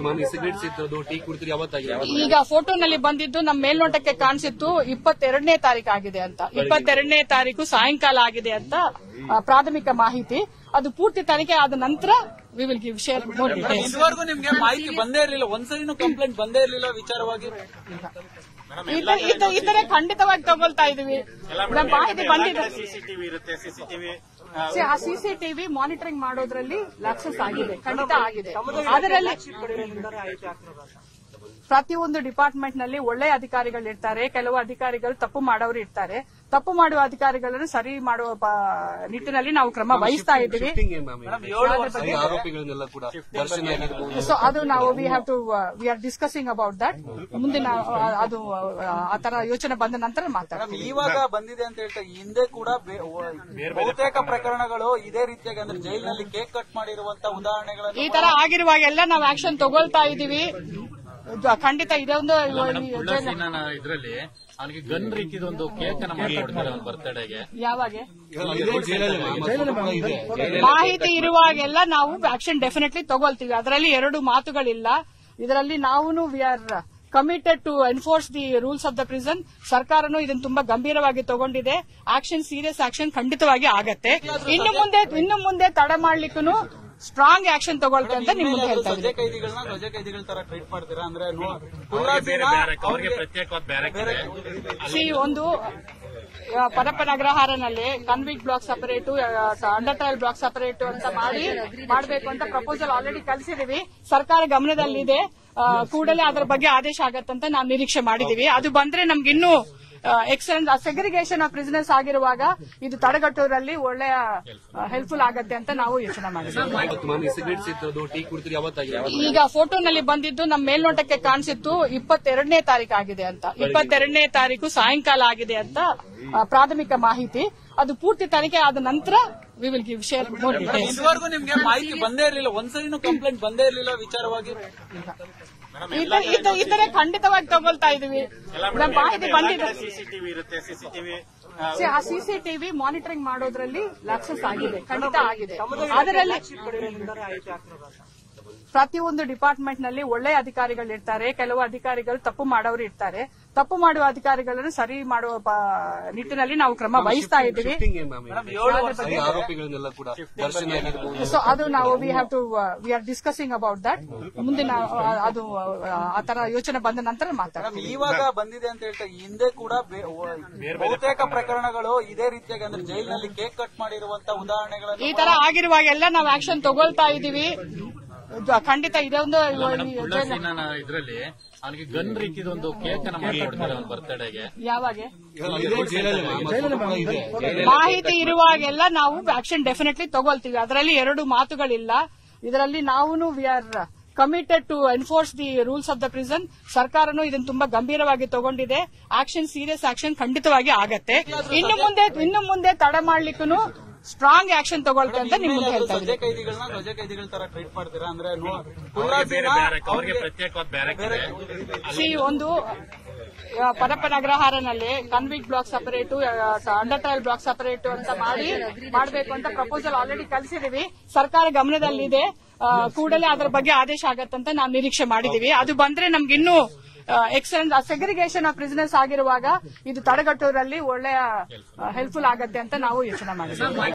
ಮಾನ್ಯ ಸಿಗರೇಟ್ಸ್ ಇದ್ದದ್ದು ಟೀ ಕುಡಿದ್ರೆ ಯಾವತ್ತಾಗಿದೆ ಈಗ ಫೋಟೋನಲ್ಲಿ ಬಂದಿದ್ದು ನಮ್ಮ ಮೇಲ್ನೋಟಕ್ಕೆ ಕಾಣಿಸಿತ್ತು ಇಪ್ಪತ್ತೆರಡನೇ ತಾರೀಕು ಆಗಿದೆ ಅಂತ ಇಪ್ಪತ್ತೆರಡನೇ ತಾರೀಕು ಸಾಯಂಕಾಲ ಆಗಿದೆ ಅಂತ ಆ, ಪ್ರಾಥಮಿಕ ಮಾಹಿತಿ ಅದು ಪೂರ್ತಿ ತನಿಖೆ ಆದ ನಂತರ we will give share more details ಇದುವರೆಗೂ ನಿಮ್ಗೆ ಮಾಹಿತಿ ಬಂದೇ ಇರಲಿಲ್ಲ ಒಂದ್ಸರಿನೂ ಕಂಪ್ಲೇಂಟ್ ಬಂದೇ ಇರಲಿಲ್ಲ ವಿಚಾರವಾಗಿ ಇತರ ಖಂಡಿತವಾಗಿ ತಗೊಳ್ತಾ ಇದೀವಿ ನಮ್ಮ ಮಾಹಿತಿ ಬಂದಿದೆ ಸಿಸಿಟಿವಿ ಇರುತ್ತೆ ಸಿಸಿಟಿವಿ See, ಆ ಸಿಸಿಟಿವಿ ಮಾನಿಟರಿಂಗ್ ಮಾಡೋದ್ರಲ್ಲಿ ಲಕ್ಸಸ್ ಆಗಿದೆ ಖಂಡಿತ ಆಗಿದೆ ಅದರಲ್ಲಿ ಪ್ರತಿಯೊಂದು ಡಿಪಾರ್ಟ್ಮೆಂಟ್ ನಲ್ಲಿ ಒಳ್ಳೆ ಅಧಿಕಾರಿಗಳು ಇರ್ತಾರೆ ಕೆಲವು ಅಧಿಕಾರಿಗಳು ತಪ್ಪು ಮಾಡೋರು ಇರ್ತಾರೆ ತಪ್ಪು ಮಾಡುವ ಅಧಿಕಾರಿಗಳನ್ನು ಸರಿ ಮಾಡುವ ಪ- ನಿಟ್ಟಿನಲ್ಲಿ ನಾವು ಕ್ರಮ ವಹಿಸ್ತಾ ಇದ್ದೀವಿ ಶಿಫ್ಟಿಂಗ್ ಏನ್ ಮ್ಯಾಮ್ ಈ ಆರೋಪಿಗಳನ್ನೆಲ್ಲ ಕೂಡ ದರ್ಶನ ಆಗಿರ್ಬೋದು ಸೊ ಅದು ನಾವು we have to we are discussing about that ಮುಂದಿನ ಆ, ಅದು ಆ, ಆ ತರ ಯೋಚನೆ ಬಂದ ನಂತರ ಮಾತಾಡ್ತೀವಿ ಇವಾಗ ಬಂದಿದೆ ಅಂತ ಹೇಳ್ತಾ ಹಿಂದೆ ಕೂಡ ಬೇ- ಒ- ಬಹುತೇಕ ಪ್ರಕರಣಗಳು ಇದೇ ರೀತಿಯಾಗಿ ಅಂದ್ರೆ ಜೈಲಿನಲ್ಲಿ ಕೇಕ್ ಕಟ್ ಮಾಡಿರುವಂತ ಉದಾಹರಣೆಗಳನ್ನು ಈ ತರ ಆಗಿರುವಾಗೆಲ್ಲ ನಾವು ಆಕ್ಷನ್ ತಗೊಳ್ತಾ ಇದೀವಿ ಇದು ಖಂಡಿತ ಇದೊಂದು ಇದ್ರಲ್ಲಿ ಅವನಿಗೆ ಗನ್ ರೀತಿದೊಂದು ಕೇಕ್ ಅನ್ನ ಮಾಡ್ಕೊಡ್ತಾರೆ ಅವನ ಬರ್ತ್ಡೇಗೆ ಯಾವಾಗ ಇದೇ ಜೈಲಲ್ಲಿ ಮ್ಯಾಮ್ ಅದು ಕೂಡ ಇದೆ ಮಾಹಿತಿ ಇರುವಾಗೆಲ್ಲ ನಾವು ಆಕ್ಷನ್ ಡೆಫಿನೆಟ್ಲಿ ತಗೊಳ್ತೀವಿ ಅದರಲ್ಲಿ ಎರಡು ಮಾತುಗಳಿಲ್ಲ ಇದರಲ್ಲಿ ನಾವು we are committed to enforce the rules of the prison ಸರ್ಕಾರನು ಇದನ್ನು ತುಂಬಾ ಗಂಭೀರವಾಗಿ ತಗೊಂಡಿದೆ ಆಕ್ಷನ್ ಸೀರಿಯಸ್ ಆಕ್ಷನ್ ಖಂಡಿತವಾಗಿ ಆಗತ್ತೆ ಇನ್ನು ಮುಂದೆ ಇನ್ನು ಮುಂದೆ ತಡೆ ಮಾಡ್ಲಿಕ್ಕೂ ಸ್ಟ್ರಾಂಗ್ ಆಕ್ಷನ್ ತಗೊಳ್ತೆ ಅಂತ ನಿಮ್ ಮುಂದೆ ಹೇಳ್ತಾ ಸಜ್ಜೆ ಇದ್ದೀನಿ ಕೈದಿಗಳನ್ನ ರಜೆ ಕೈದಿಗಳ ತರ ಟ್ರೀಟ್ ಮಾಡ್ತೀರಾ ಅಂದ್ರೆ ನೋ- ಅವ್ರಿಗೆ ಕುಲ್ಲಾಸಿನ ಬೇರೆ ಬ್ಯಾರಕ್ ಅವ್ರಿಗೆ ಅವ್ರಿಗೆ ಪ್ರತ್ಯೇಕವಾದ ಬ್ಯಾರಕ್ ಇದೆ ಸಿ ಒಂದು ಆ, ಪರಪ್ಪನ ಅಗ್ರಹಾರನಲ್ಲಿ convict block separate under trial block separate ಅಂತ ಮಾಡಿ ಮಾಡಬೇಕು ಅಂತ ಪ್ರಪೋಸಲ್ ಆಲ್ರೆಡಿ ಕಳಿಸಿದೀವಿ ಸರ್ಕಾರ ಗಮನದಲ್ಲಿದೆ ಆ, ಕೂಡಲೇ ಅದರ ಬಗ್ಗೆ ಆದೇಶ ಆಗತ್ತಂತ ನಾವು ನಿರೀಕ್ಷೆ ಮಾಡಿದೀವಿ ಅದು ಬಂದ್ರೆ ನಮ್ಗಿನ್ನೂ ಎಕ್ಸಲೆನ್ಸ್ ಸೆಗ್ರಿಗೇಷನ್ ಆಫ್ ಬಿಸಿನೆಸ್ ಆಗಿರುವಾಗ ಇದು ತಡೆಗಟ್ಟೋದ್ರಲ್ಲಿ ಒಳ್ಳೆಯ ಹೆಲ್ಪ್ಫುಲ್ ಆಗತ್ತೆ ಅಂತ ನಾವು ಯೋಚನೆ ಮಾಡಿದ್ದೀವಿ ಮಾನ್ಯ ಸಿಗರೇಟ್ಸ್ ಇದ್ದದ್ದು ಟೀ ಕುಡಿದ್ರೆ ಯಾವತ್ತಾಗಿದೆ ಈಗ ಫೋಟೋನಲ್ಲಿ ಬಂದಿದ್ದು ನಮ್ಮ ಮೇಲ್ನೋಟಕ್ಕೆ ಕಾಣಿಸಿತ್ತು ಇಪ್ಪತ್ತೆರಡನೇ ತಾರೀಕು ಆಗಿದೆ ಅಂತ ಇಪ್ಪತ್ತೆರಡನೇ ತಾರೀಕು ಸಾಯಂಕಾಲ ಆಗಿದೆ ಅಂತ ಆ, ಪ್ರಾಥಮಿಕ ಮಾಹಿತಿ ಅದು ಪೂರ್ತಿ ತನಿಖೆ ಆದ ನಂತರ we will give share more details ಇದುವರೆಗೂ ನಿಮ್ಗೆ ಮಾಹಿತಿ ಬಂದೇ ಇರಲಿಲ್ಲ ಒಂದ್ಸರಿನೂ ಕಂಪ್ಲೇಂಟ್ ಬಂದೇ ಇರಲಿಲ್ಲ ವಿಚಾರವಾಗಿ ಇತರ ಖಂಡಿತವಾಗಿ ತಗೊಳ್ತಾ ಇದೀವಿ ನಮ್ಮ ಮಾಹಿತಿ ಬಂದಿದೆ ಸಿಸಿಟಿವಿ ಇರುತ್ತೆ ಸಿಸಿಟಿವಿ See, ಆ ಸಿಸಿಟಿವಿ ಮಾನಿಟರಿಂಗ್ ಮಾಡೋದ್ರಲ್ಲಿ ಲಕ್ಸಸ್ ಆಗಿದೆ ಖಂಡಿತ ಆಗಿದೆ ಅದರಲ್ಲಿ ಪ್ರತಿಯೊಂದು ಡಿಪಾರ್ಟ್ಮೆಂಟ್ ನಲ್ಲಿ ಒಳ್ಳೆ ಅಧಿಕಾರಿಗಳು ಇರ್ತಾರೆ ಕೆಲವು ಅಧಿಕಾರಿಗಳು ತಪ್ಪು ಮಾಡೋರು ಇರ್ತಾರೆ ತಪ್ಪು ಮಾಡುವ ಅಧಿಕಾರಿಗಳನ್ನು ಸರಿ ಮಾಡುವ ಪ- ನಿಟ್ಟಿನಲ್ಲಿ ನಾವು ಕ್ರಮ ವಹಿಸ್ತಾ ಇದ್ದೀವಿ ಶಿಫ್ಟಿಂಗ್ ಏನ್ ಮ್ಯಾಮ್ ಈ ಆರೋಪಿಗಳನ್ನೆಲ್ಲ ಕೂಡ ದರ್ಶನ ಆಗಿರ್ಬೋದು ಸೊ ಅದು ನಾವು we have to we are discussing about that ಮುಂದಿನ ಆ, ಅದು ಆ, ಆ ತರ ಯೋಚನೆ ಬಂದ ನಂತರ ಮಾತಾಡ್ತೀವಿ ಇವಾಗ ಬಂದಿದೆ ಅಂತ ಹೇಳ್ತಾ ಹಿಂದೆ ಕೂಡ ಬೇ- ಒ- ಬಹುತೇಕ ಪ್ರಕರಣಗಳು ಇದೇ ರೀತಿಯಾಗಿ ಅಂದ್ರೆ ಜೈಲಿನಲ್ಲಿ ಕೇಕ್ ಕಟ್ ಮಾಡಿರುವಂತ ಉದಾಹರಣೆಗಳನ್ನು ಈ ತರ ಆಗಿರುವಾಗೆಲ್ಲ ನಾವು ಆಕ್ಷನ್ ತಗೊಳ್ತಾ ಇದೀವಿ ಇದು ಖಂಡಿತ ಇದೊಂದು ತುಳಸಿನ ಇದ್ರಲ್ಲಿ ಅವನಿಗೆ ಗನ್ ರೀತಿದೊಂದು ಕೇಕ್ ಅನ್ನ ಮಾಡ್ಕೊಡ್ತಾರೆ ಅವನ ಬರ್ತ್ಡೇಗೆ ಯಾವಾಗ ಇದೇ ಜೈಲಲ್ಲಿ ಮ್ಯಾಮ್ ಅದು ಕೂಡ ಇದೆ ಮಾಹಿತಿ ಇರುವಾಗೆಲ್ಲ ನಾವು ಆಕ್ಷನ್ ಡೆಫಿನೆಟ್ಲಿ ತಗೊಳ್ತೀವಿ ಅದರಲ್ಲಿ ಎರಡು ಮಾತುಗಳಿಲ್ಲ ಇದರಲ್ಲಿ ನಾವು we are committed to enforce the rules of the prison ಸರ್ಕಾರನು ಇದನ್ನು ತುಂಬಾ ಗಂಭೀರವಾಗಿ ತಗೊಂಡಿದೆ ಆಕ್ಷನ್ ಸೀರಿಯಸ್ ಆಕ್ಷನ್ ಖಂಡಿತವಾಗಿ ಆಗತ್ತೆ ಇನ್ನು ಮುಂದೆ ಇನ್ನು ಮುಂದೆ ತಡೆ ಮಾಡ್ಲಿಕ್ಕೂ ಸ್ಟ್ರಾಂಗ್ ಆಕ್ಷನ್ ತಗೊಳ್ತೆ ಅಂತ ನಿಮ್ ಮುಂದೆ ಹೇಳ್ತಾ ಸಜ್ಜೆ ಇದ್ದೀನಿ ಕೈದಿಗಳನ್ನ ರಜೆ ಕೈದಿಗಳ ತರ ಟ್ರೀಟ್ ಮಾಡ್ತೀರಾ ಅಂದ್ರೆ ನೋ- ಅವ್ರಿಗೆ ಕುಲ್ಲಾಸಿನ ಬೇರೆ ಬ್ಯಾರಕ್ ಅವ್ರಿಗೆ ಅವ್ರಿಗೆ ಪ್ರತ್ಯೇಕವಾದ ಬ್ಯಾರಕ್ ಇದೆ ಸಿ ಒಂದು ಆ, ಪರಪ್ಪನ ಅಗ್ರಹಾರನಲ್ಲಿ convict block separate under trial block separate ಅಂತ ಮಾಡಿ ಮಾಡಬೇಕು ಅಂತ ಪ್ರಪೋಸಲ್ ಆಲ್ರೆಡಿ ಕಳಿಸಿದೀವಿ ಸರ್ಕಾರ ಗಮನದಲ್ಲಿದೆ ಆ, ಕೂಡಲೇ ಅದರ ಬಗ್ಗೆ ಆದೇಶ ಆಗತ್ತಂತ ನಾವು ನಿರೀಕ್ಷೆ ಮಾಡಿದೀವಿ ಅದು ಬಂದ್ರೆ ನಮ್ಗಿನ್ನೂ ಎಕ್ಸಲೆನ್ಸ್ ಸೆಗ್ರಿಗೇಷನ್ ಆಫ್ ಬಿಸಿನೆಸ್ ಆಗಿರುವಾಗ ಇದು ತಡೆಗಟ್ಟೋದ್ರಲ್ಲಿ ಒಳ್ಳೆಯ ಹೆಲ್ಪ್ಫುಲ್ ಆಗತ್ತೆ ಅಂತ ನಾವು ಯೋಚನೆ ಮಾಡಿದ್ದೀವಿ